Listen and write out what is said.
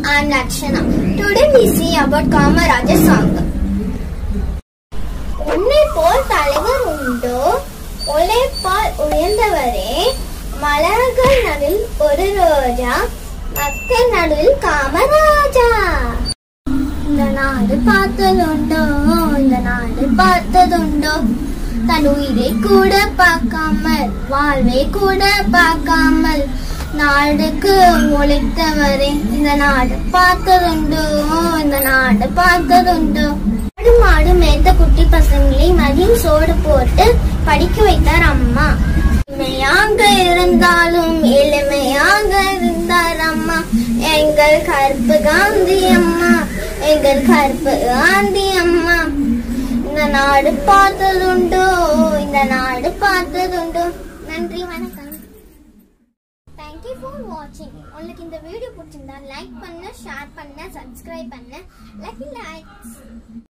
I'm Lakshana. Today we see about Kamaraja song. உன்னை போல் தலைவர் உண்டோ உழைப்பால் உயர்ந்தவரே மலர்கள் நடுவில் ஒரு ரோஜா மக்கள் நடுவில் காமராஜா இந்த நாடு பார்த்ததுண்டோ இந்த நாடு பார்த்ததுண்டோ தன் உயிரை கூட பார்க்காமல் வாழ்வை கூட பார்க்காமல் நாடுக்கு உழைத்தவரே இந்த நாடு பார்த்ததுண்டோ இந்த நாடு பார்த்ததுண்டோ ஆடு மாடு மேய்த்த குட்டி பசங்களை மதியம் சோறு போட்டு படிக்க வைத்தார் அம்மா எளிமையாக இருந்தாலும் எளிமையாக இருந்தார் அம்மா எங்கள் கருப்பு காந்தி அம்மா எங்கள் கருப்பு காந்தி அம்மா இந்த நாடு பார்த்ததுண்டோ இந்த நாடு பார்த்ததுண்டோ நன்றி வணக்கம் தேங்க்யூ ஃபார் வாட்சிங் உங்களுக்கு இந்த வீடியோ பிடிச்சிருந்தா லைக் பண்ண ஷேர் பண்ண சப்ஸ்கிரைப் பண்ண லக்கி லைக்ஸ்